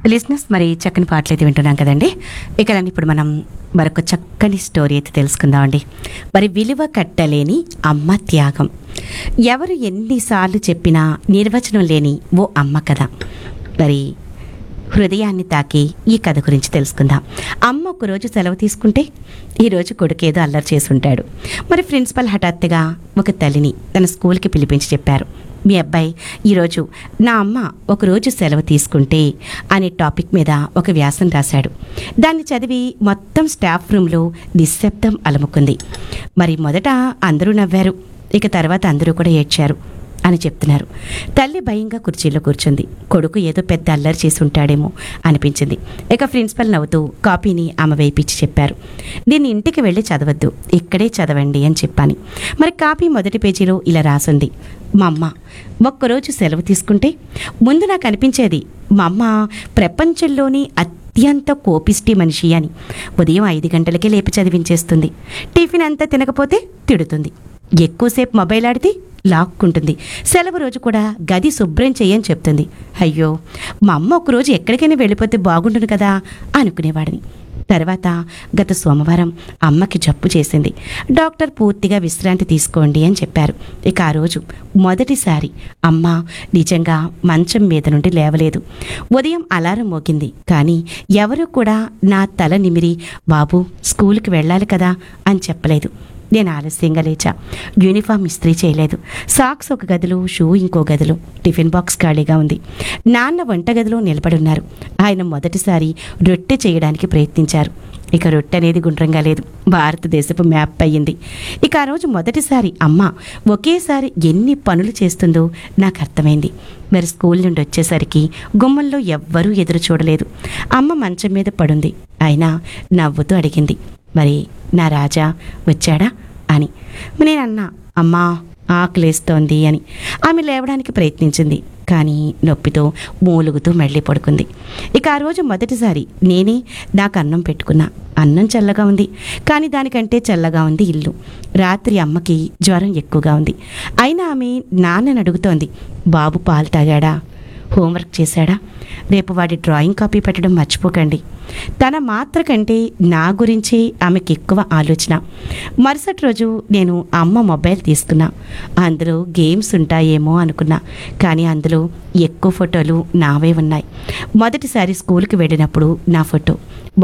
లిజినెస్ మరి చక్కని పాటలు అయితే వింటున్నాం కదండి ఇక ఇప్పుడు మనం మరొక చక్కని స్టోరీ అయితే తెలుసుకుందామండి మరి విలువ కట్టలేని అమ్మ త్యాగం ఎవరు ఎన్నిసార్లు చెప్పినా నిర్వచనం లేని ఓ అమ్మ కథ మరి హృదయాన్ని తాకి ఈ కథ గురించి తెలుసుకుందాం అమ్మ ఒకరోజు సెలవు తీసుకుంటే ఈరోజు కొడుకేదో అల్లరి చేసి ఉంటాడు మరి ప్రిన్సిపల్ హఠాత్తుగా ఒక తల్లిని తన స్కూల్కి పిలిపించి చెప్పారు మీ అబ్బాయి ఈరోజు నా అమ్మ ఒకరోజు సెలవు తీసుకుంటే అనే టాపిక్ మీద ఒక వ్యాసం రాశాడు దాన్ని చదివి మొత్తం స్టాఫ్ రూమ్లో నిశ్శబ్దం అలముకుంది మరి మొదట అందరూ నవ్వారు ఇక తర్వాత అందరూ కూడా ఏడ్చారు అని చెప్తున్నారు తల్లి భయంగా కుర్చీలో కూర్చుంది కొడుకు ఏదో పెద్ద అల్లరి చేసి ఉంటాడేమో అనిపించింది ఇక ప్రిన్సిపల్ నవ్వుతూ కాపీని ఆమె వేయించి చెప్పారు దీన్ని ఇంటికి వెళ్ళి చదవద్దు ఇక్కడే చదవండి అని చెప్పాను మరి కాపీ మొదటి పేజీలో ఇలా రాసుంది మా అమ్మ ఒక్కరోజు సెలవు తీసుకుంటే ముందు నాకు అనిపించేది మా అమ్మ ప్రపంచంలోని అత్యంత కోపిష్టి మనిషి అని ఉదయం ఐదు గంటలకే లేపి చదివించేస్తుంది టిఫిన్ అంతా తినకపోతే తిడుతుంది ఎక్కువసేపు మొబైల్ ఆడితే లాక్కుంటుంది సెలవు రోజు కూడా గది శుభ్రం చేయని చెప్తుంది అయ్యో మా అమ్మ ఒకరోజు ఎక్కడికైనా వెళ్ళిపోతే బాగుండును కదా అనుకునేవాడిని తర్వాత గత సోమవారం అమ్మకి జబ్బు చేసింది డాక్టర్ పూర్తిగా విశ్రాంతి తీసుకోండి అని చెప్పారు ఇక ఆ రోజు మొదటిసారి అమ్మ నిజంగా మంచం మీద నుండి లేవలేదు ఉదయం అలారం మోగింది కానీ ఎవరు కూడా నా తల నిమిరి బాబు స్కూల్కి వెళ్ళాలి కదా అని చెప్పలేదు నేను ఆలస్యంగా లేచా యూనిఫామ్ ఇస్త్రీ చేయలేదు సాక్స్ ఒక గదిలో షూ ఇంకో గదిలో టిఫిన్ బాక్స్ ఖాళీగా ఉంది నాన్న వంటగదిలో నిలబడున్నారు ఆయన మొదటిసారి రొట్టె చేయడానికి ప్రయత్నించారు ఇక రొట్టె అనేది గుండ్రంగా లేదు భారతదేశపు మ్యాప్ అయ్యింది ఇక ఆ రోజు మొదటిసారి అమ్మ ఒకేసారి ఎన్ని పనులు చేస్తుందో నాకు అర్థమైంది మరి స్కూల్ నుండి వచ్చేసరికి గుమ్మంలో ఎవ్వరూ ఎదురు చూడలేదు అమ్మ మంచం మీద పడుంది అయినా నవ్వుతూ అడిగింది మరి నా రాజా వచ్చాడా అని నేను అన్నా అమ్మా ఆకలేస్తోంది అని ఆమె లేవడానికి ప్రయత్నించింది కానీ నొప్పితో మూలుగుతూ మళ్ళీ పడుకుంది ఇక ఆ రోజు మొదటిసారి నేనే నాకు అన్నం పెట్టుకున్నా అన్నం చల్లగా ఉంది కానీ దానికంటే చల్లగా ఉంది ఇల్లు రాత్రి అమ్మకి జ్వరం ఎక్కువగా ఉంది అయినా ఆమె నాన్నని అడుగుతోంది బాబు పాలు తాగాడా హోంవర్క్ చేశాడా రేపు వాడి డ్రాయింగ్ కాపీ పెట్టడం మర్చిపోకండి తన మాత్ర కంటే నా గురించి ఆమెకి ఎక్కువ ఆలోచన మరుసటి రోజు నేను అమ్మ మొబైల్ తీసుకున్నా అందులో గేమ్స్ ఉంటాయేమో అనుకున్నా కానీ అందులో ఎక్కువ ఫోటోలు నావే ఉన్నాయి మొదటిసారి స్కూల్కి వెళ్ళినప్పుడు నా ఫోటో